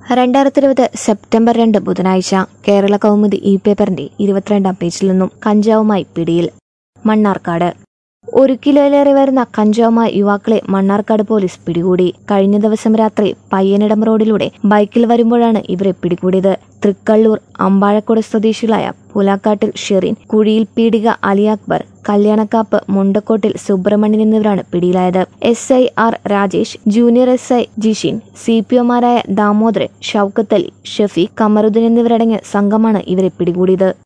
രണ്ടായിരത്തി ഇരുപത് സെപ്റ്റംബർ രണ്ട് ബുധനാഴ്ച കേരള കൗമുദി ഇ പേപ്പറിന്റെ ഇരുപത്തിരണ്ടാം പേജിൽ നിന്നും കഞ്ചാവുമായി പിടിയിൽ മണ്ണാർക്കാട് ഒരു കിലോയിലേറെ വരുന്ന കഞ്ചാവുമായി യുവാക്കളെ മണ്ണാർക്കാട് പോലീസ് പിടികൂടി കഴിഞ്ഞ ദിവസം രാത്രി പയ്യനിടം റോഡിലൂടെ ബൈക്കിൽ വരുമ്പോഴാണ് ഇവരെ പിടികൂടിയത് തൃക്കള്ളൂർ അമ്പാഴക്കോട് സ്വദേശികളായ പുലാക്കാട്ടിൽ ഷെറിൻ കുഴിയിൽ പീടിക അലി അക്ബർ കല്യാണക്കാപ്പ് മുണ്ടക്കോട്ടിൽ സുബ്രഹ്മണ്യൻ എന്നിവരാണ് പിടിയിലായത് S I R Rajesh junior S I Jishin C P ഒമാരായ ദാമോദരൻ ഷൌക്കത്ത് അലി ഷഫീഖ് കമറുദ്ദീൻ എന്നിവരടങ്ങിയ സംഘമാണ് ഇവരെ പിടികൂടിയത്